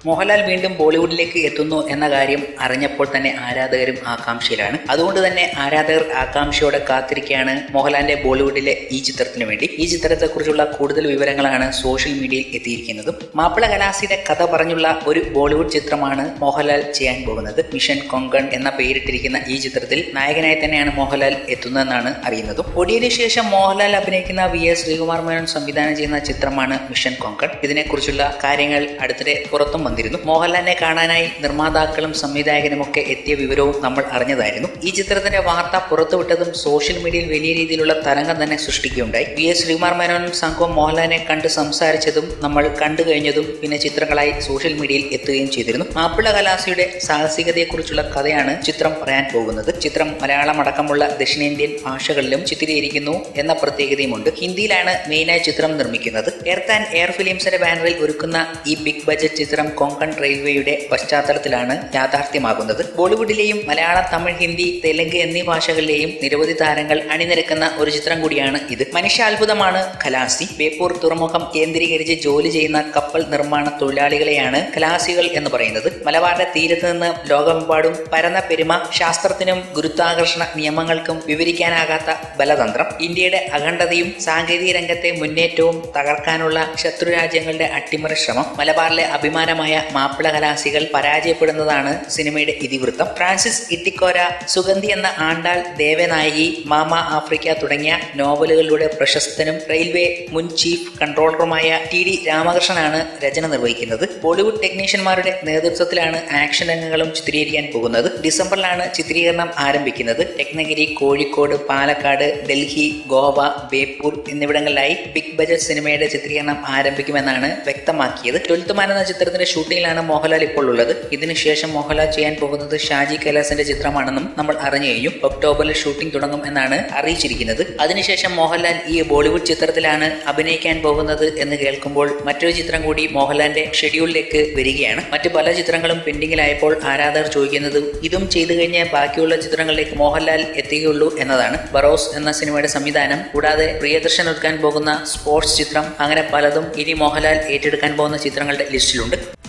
മോഹൻലാൽ വീണ്ടും ബോളിവുഡിലേക്ക് എത്തുന്നു എന്ന കാര്യം അറിഞ്ഞപ്പോൾ തന്നെ ആരാധകരും ആകാംക്ഷയിലാണ് അതുകൊണ്ട് തന്നെ ആരാധകർ ആകാംക്ഷയോടെ കാത്തിരിക്കുകയാണ് മോഹൻലാലിന്റെ ബോളിവുഡിലെ ഈ ചിത്രത്തിന് വേണ്ടി ഈ ചിത്രത്തെക്കുറിച്ചുള്ള കൂടുതൽ വിവരങ്ങളാണ് സോഷ്യൽ മീഡിയയിൽ എത്തിയിരിക്കുന്നത് മാപ്പിള കലാസിയുടെ കഥ പറഞ്ഞുള്ള ഒരു ബോളിവുഡ് ചിത്രമാണ് മോഹൻലാൽ ചെയ്യാൻ പോകുന്നത് മിഷൻ കൊങ്കൺ എന്ന പേരിട്ടിരിക്കുന്ന ഈ ചിത്രത്തിൽ നായകനായി തന്നെയാണ് മോഹൻലാൽ എത്തുന്നതെന്നാണ് അറിയുന്നത് ഒടിയന് ശേഷം മോഹൻലാൽ അഭിനയിക്കുന്ന വി എസ് ശ്രീകുമാർ മേനോൻ സംവിധാനം ചെയ്യുന്ന ചിത്രമാണ് മിഷൻ കൊങ്കൺ ഇതിനെക്കുറിച്ചുള്ള കാര്യങ്ങൾ അടുത്തിടെ പുറത്തും വന്നിരുന്നു മോഹൻലാലിനെ കാണാനായി നിർമ്മാതാക്കളും സംവിധായകനും ഒക്കെ എത്തിയ വിവരവും നമ്മൾ അറിഞ്ഞതായിരുന്നു ഈ ചിത്രത്തിന്റെ വാർത്ത പുറത്തുവിട്ടതും സോഷ്യൽ മീഡിയയിൽ വലിയ രീതിയിലുള്ള തരംഗം തന്നെ സൃഷ്ടിക്കുകയുണ്ടായി വി എസ് ശ്രീകുമാർ മേനോനും സംഘവും മോഹൻലാലിനെ കണ്ട് സംസാരിച്ചതും നമ്മൾ കണ്ടു കഴിഞ്ഞതും പിന്നെ ചിത്രങ്ങളായി സോഷ്യൽ മീഡിയയിൽ എത്തുകയും ചെയ്തിരുന്നു മാപ്പിള കലാസിയുടെ സാഹസികതയെക്കുറിച്ചുള്ള കഥയാണ് ചിത്രം പറയാൻ പോകുന്നത് ചിത്രം മലയാളം അടക്കമുള്ള ദക്ഷിണേന്ത്യൻ ഭാഷകളിലും ചിത്രീകരിക്കുന്നു എന്ന പ്രത്യേകതയുമുണ്ട് ഹിന്ദിയിലാണ് മെയിനായി ചിത്രം നിർമ്മിക്കുന്നത് എർത്ത് ആൻഡ് എയർ ഫിലിംസിന്റെ ബാനറിൽ ഒരുക്കുന്ന ഈ ബിഗ് ബജറ്റ് ചിത്രം കൊങ്കൺ റെയിൽവേയുടെ പശ്ചാത്തലത്തിലാണ് യാഥാർത്ഥ്യമാകുന്നത് ബോളിവുഡിലെയും മലയാളം തമിഴ് ഹിന്ദി തെലുങ്ക് എന്നീ ഭാഷകളിലെയും നിരവധി താരങ്ങൾ അണിനിരക്കുന്ന ഒരു ചിത്രം കൂടിയാണ് ഇത് മനുഷ്യാത്ഭുതമാണ് ഖലാസി ബേപ്പൂർ തുറമുഖം കേന്ദ്രീകരിച്ച് ജോലി ചെയ്യുന്ന കപ്പൽ നിർമ്മാണ തൊഴിലാളികളെയാണ് ഖലാസികൾ എന്ന് പറയുന്നത് മലബാറിന്റെ തീരത്ത് നിന്ന് ലോകമെമ്പാടും പരന്ന പെരുമ ശാസ്ത്രത്തിനും ഗുരുത്വാകർഷണ നിയമങ്ങൾക്കും വിവരിക്കാനാകാത്ത ബലതന്ത്രം ഇന്ത്യയുടെ അഖണ്ഡതയും സാങ്കേതിക രംഗത്തെ മുന്നേറ്റവും തകർക്കാനുള്ള ശത്രു രാജ്യങ്ങളുടെ അട്ടിമറി ശ്രമം മലബാറിലെ അഭിമാനമായ മാപ്പിള കലാസികൾ പരാജയപ്പെടുന്നതാണ് സിനിമയുടെ ഇതിവൃത്തം ഫ്രാൻസിസ് ഇട്ടിക്കോര സുഗന്ധി എന്ന ആണ്ടാൾ ദേവനായകി മാമ ആഫ്രിക്ക തുടങ്ങിയ നോവലുകളിലൂടെ പ്രശസ്തനും റെയിൽവേ മുൻ ചീഫ് കൺട്രോളറുമായ ടി ഡി രാമകൃഷ്ണനാണ് രചന നിർവഹിക്കുന്നത് ബോളിവുഡ് ടെക്നീഷ്യന്മാരുടെ നേതൃത്വത്തിലാണ് ആക്ഷൻ രംഗങ്ങളും ചിത്രീകരിക്കാൻ പോകുന്നത് ഡിസംബറിലാണ് ചിത്രീകരണം ആരംഭിക്കുന്നത് രത്നഗിരി കോഴിക്കോട് പാലക്കാട് ഡൽഹി ഗോവ ബേപ്പൂർ എന്നിവിടങ്ങളിലായി ബിഗ് ബജറ്റ് സിനിമയുടെ ചിത്രീകരണം ആരംഭിക്കുമെന്നാണ് വ്യക്തമാക്കിയത് ട്വൽത്ത് മാൻ എന്ന ചിത്രത്തിന്റെ ഷൂട്ടിങ്ങിലാണ് മോഹൻലാൽ ഇപ്പോൾ ഉള്ളത് ഇതിനുശേഷം മോഹൻലാൽ ചെയ്യാൻ പോകുന്നത് ഷാജി കൈലാസിന്റെ ചിത്രമാണെന്നും നമ്മൾ അറിഞ്ഞു കഴിഞ്ഞു ഒക്ടോബറിൽ ഷൂട്ടിംഗ് തുടങ്ങും എന്നാണ് അറിയിച്ചിരിക്കുന്നത് അതിനുശേഷം മോഹൻലാൽ ഈ ബോളിവുഡ് ചിത്രത്തിലാണ് അഭിനയിക്കാൻ പോകുന്നത് എന്ന് കേൾക്കുമ്പോൾ മറ്റൊരു ചിത്രം കൂടി മോഹൻലാലിന്റെ ഷെഡ്യൂളിലേക്ക് വരികയാണ് മറ്റു പല ചിത്രങ്ങളും പെൻഡിങ്ങിലായപ്പോൾ ആരാധകർ ചോദിക്കുന്നത് ഇതും ചെയ്തു കഴിഞ്ഞാൽ ബാക്കിയുള്ള ചിത്രങ്ങളിലേക്ക് മോഹൻലാൽ എത്തുകയുള്ളൂ എന്നതാണ് ബറോസ് എന്ന സിനിമയുടെ സംവിധാനം കൂടാതെ പ്രിയദർശൻ ഒരുക്കാൻ പോകുന്ന സ്പോർട്സ് ചിത്രം അങ്ങനെ പലതും ഇനി മോഹൻലാൽ ഏറ്റെടുക്കാൻ പോകുന്ന ചിത്രങ്ങളുടെ ലിസ്റ്റിലുണ്ട്